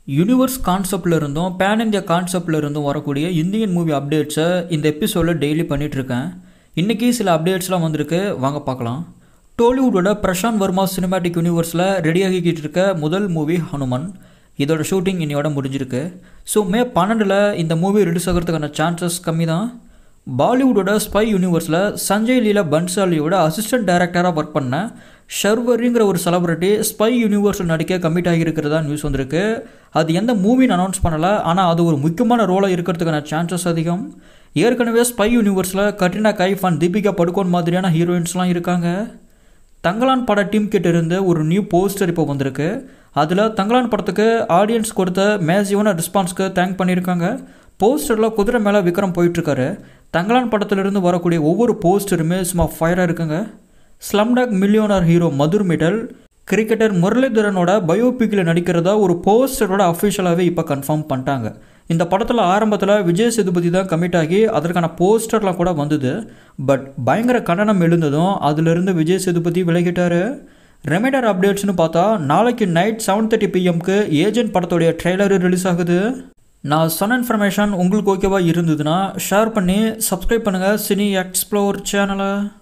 universe கான்செப்டில் இருந்தும் pan India கான்செப்டில் இருந்தும் வரக்கூடிய இந்தியன் மூவி அப்டேட்ஸை இந்த எபிசோடில் டெய்லி பண்ணிகிட்ருக்கேன் இன்றைக்கி சில அப்டேட்ஸ்லாம் வந்திருக்கு வாங்க பார்க்கலாம் டோலிவுட்டோட பிரசாந்த் வர்மா சினிமேட்டிக் யூனிவர்ஸில் ரெடியாகிக்கிட்டு இருக்க முதல் மூவி ஹனுமன் இதோட ஷூட்டிங் இன்னையோட முடிஞ்சிருக்கு ஸோ மே பன்னெண்டில் இந்த மூவி ரிலீஸ் ஆகிறதுக்கான சான்சஸ் கம்மி தான் பாலிவுட்டோட ஸ்பை யூனிவர்ஸில் சஞ்சய் லீலா பன்சாலியோட அசிஸ்டன்ட் டைரக்டராக ஒர்க் பண்ண ஷர்வரிங்கிற ஒரு செலிபிரிட்டி ஸ்பை யூனிவர்ஸில் நடிக்க கமிட் ஆகியிருக்கிறதா நியூஸ் வந்திருக்கு அது எந்த மூவின்னு அனௌன்ஸ் பண்ணலை ஆனால் அது ஒரு முக்கியமான ரோலாக இருக்கிறதுக்கான சான்சஸ் அதிகம் ஏற்கனவே ஸ்பை யூனிவர்ஸில் கட்ரினா கைஃப் அண்ட் தீபிகா படுகோன் மாதிரியான ஹீரோயின்ஸ்லாம் இருக்காங்க தங்கலான் பட டீம் கிட்ட இருந்து ஒரு நியூ போஸ்டர் இப்போ வந்திருக்கு அதில் தங்கலான் படத்துக்கு ஆடியன்ஸ் கொடுத்த மேசிவான ரெஸ்பான்ஸ்க்கு தேங்க் பண்ணியிருக்காங்க போஸ்டரில் குதிரை மேலே விக்ரம் போயிட்டுருக்காரு தங்கலான் படத்துலேருந்து வரக்கூடிய ஒவ்வொரு போஸ்டருமே சும்மா ஃபயராக இருக்குங்க Slumdog Millionaire hero Madhur Mittal cricketer முரளிதரனோட பயோபிக்கில் நடிக்கிறதா ஒரு போஸ்டரோட அஃபிஷியலாகவே இப்போ கன்ஃபார்ம் பண்ணிட்டாங்க இந்த படத்தில் ஆரம்பத்தில் விஜய் சேதுபதி தான் கமிட் ஆகி அதற்கான போஸ்டர்லாம் கூட வந்தது பட் பயங்கர கண்டனம் எழுந்ததும் அதிலிருந்து விஜய் சேதுபதி விலகிட்டார் ரெமைடர் அப்டேட்ஸ்னு பார்த்தா நாளைக்கு நைட் செவன் தேர்ட்டி பிஎம்க்கு ஏஜென்ட் படத்துடைய ட்ரெய்லரு ரிலீஸ் ஆகுது நான் சொன்ன இன்ஃபர்மேஷன் உங்களுக்கு ஓகேவா இருந்ததுன்னா ஷேர் பண்ணி சப்ஸ்கிரைப் பண்ணுங்கள் சினி எக்ஸ்ப்ளோர் சேனலை